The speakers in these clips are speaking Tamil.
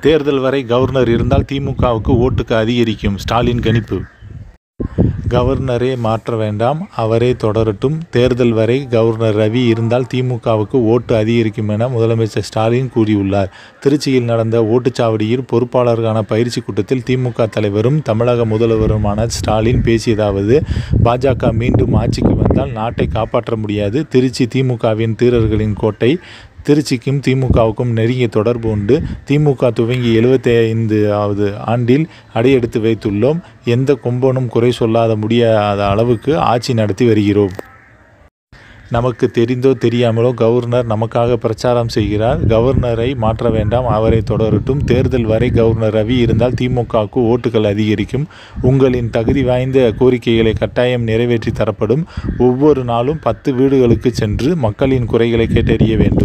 தேர்தல் வரை கவர்னர் இருந்தால் திமுகவுக்கு ஓட்டுக்கு அதிகரிக்கும் ஸ்டாலின் கணிப்பு கவர்னரே மாற்ற வேண்டாம் அவரே தொடரட்டும் தேர்தல் வரை கவர்னர் ரவி இருந்தால் திமுகவுக்கு ஓட்டு அதிகரிக்கும் என முதலமைச்சர் ஸ்டாலின் கூறியுள்ளார் திருச்சியில் நடந்த ஓட்டுச்சாவடியில் பொறுப்பாளருக்கான பயிற்சி கூட்டத்தில் திமுக தலைவரும் தமிழக முதல்வருமான ஸ்டாலின் பேசியதாவது பாஜக மீண்டும் ஆட்சிக்கு வந்தால் நாட்டை காப்பாற்ற முடியாது திருச்சி திமுகவின் தீரர்களின் கோட்டை திருச்சிக்கும் திமுகவுக்கும் நெருங்கிய தொடர்பு உண்டு திமுக துவங்கி எழுபத்தி ஐந்து ஆவது ஆண்டில் அடியெடுத்து வைத்துள்ளோம் எந்த கொம்பனும் குறை சொல்லாத முடியாத அளவுக்கு ஆட்சி நடத்தி வருகிறோம் நமக்கு தெரிந்தோ தெரியாமலோ கவர்னர் நமக்காக பிரச்சாரம் செய்கிறார் கவர்னரை மாற்ற வேண்டாம் அவரை தொடரட்டும் தேர்தல் வரை கவர்னர் ரவி இருந்தால் திமுகவுக்கு ஓட்டுகள் அதிகரிக்கும் உங்களின் தகுதி வாய்ந்த கோரிக்கைகளை கட்டாயம் நிறைவேற்றி தரப்படும் ஒவ்வொரு நாளும் பத்து வீடுகளுக்கு சென்று மக்களின் குறைகளை கேட்டறிய வேண்டும்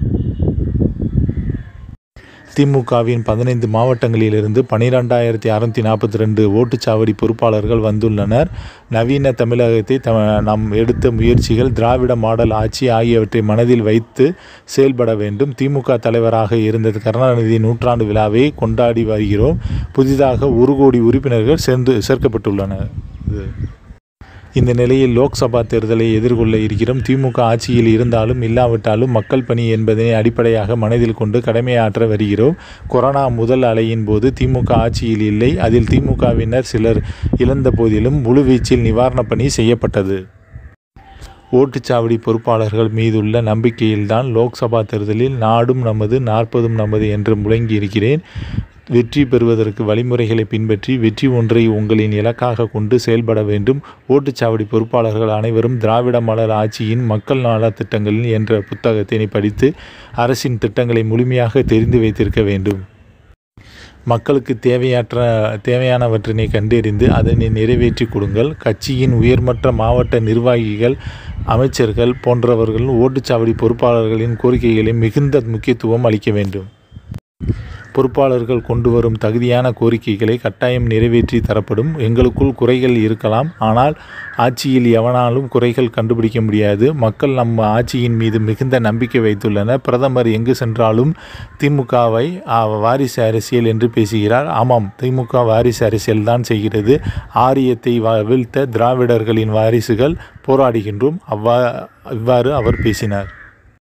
திமுகவின் பதினைந்து மாவட்டங்களிலிருந்து பனிரெண்டாயிரத்தி அறுநூத்தி நாற்பத்தி ரெண்டு ஓட்டுச்சாவடி பொறுப்பாளர்கள் வந்துள்ளனர் நவீன தமிழகத்தை த நாம் எடுத்த முயற்சிகள் திராவிட மாடல் ஆட்சி ஆகியவற்றை மனதில் வைத்து செயல்பட வேண்டும் திமுக தலைவராக இருந்த கருணாநிதி நூற்றாண்டு விழாவை கொண்டாடி வருகிறோம் புதிதாக ஒரு கோடி உறுப்பினர்கள் சேர்ந்து சேர்க்கப்பட்டுள்ளனர் இது இந்த நிலையில் லோக்சபா தேர்தலை எதிர்கொள்ள இருக்கிறோம் திமுக ஆட்சியில் இருந்தாலும் இல்லாவிட்டாலும் மக்கள் பணி என்பதனை அடிப்படையாக மனதில் கொண்டு கடமையாற்ற வருகிறோம் கொரோனா முதல் அலையின் போது திமுக ஆட்சியில் இல்லை அதில் திமுகவினர் சிலர் இழந்த போதிலும் முழுவீச்சில் நிவாரணப் பணி செய்யப்பட்டது ஓட்டுச்சாவடி பொறுப்பாளர்கள் மீதுள்ள நம்பிக்கையில்தான் லோக்சபா தேர்தலில் நாடும் நமது நாற்பதும் நமது என்று முழங்கி இருக்கிறேன் வெற்றி பெறுவதற்கு வழிமுறைகளை பின்பற்றி வெற்றி ஒன்றை உங்களின் இலக்காக கொண்டு செயல்பட வேண்டும் ஓட்டுச்சாவடி பொறுப்பாளர்கள் அனைவரும் திராவிட மலர் ஆட்சியின் மக்கள் நல திட்டங்களில் என்ற புத்தகத்தினை படித்து அரசின் திட்டங்களை முழுமையாக தெரிந்து வைத்திருக்க வேண்டும் மக்களுக்கு தேவையற்ற தேவையானவற்றினை கண்டறிந்து அதனை நிறைவேற்றி கொடுங்கள் கட்சியின் உயர்மட்ட மாவட்ட நிர்வாகிகள் அமைச்சர்கள் போன்றவர்கள் ஓட்டுச்சாவடி பொறுப்பாளர்களின் கோரிக்கைகளை மிகுந்த முக்கியத்துவம் அளிக்க வேண்டும் பொறுப்பாளர்கள் கொண்டு வரும் தகுதியான கோரிக்கைகளை கட்டாயம் நிறைவேற்றி தரப்படும் எங்களுக்குள் குறைகள் இருக்கலாம் ஆனால் ஆட்சியில் எவனாலும் குறைகள் கண்டுபிடிக்க முடியாது மக்கள் நம்ம ஆட்சியின் மீது மிகுந்த நம்பிக்கை வைத்துள்ளனர் பிரதமர் எங்கு சென்றாலும் திமுகவை வாரிசு அரசியல் என்று பேசுகிறார் ஆமாம் திமுக வாரிசு அரசியல் தான் செய்கிறது ஆரியத்தை வீழ்த்த திராவிடர்களின் வாரிசுகள் போராடுகின்றோம் அவ்வா இவ்வாறு அவர் பேசினார்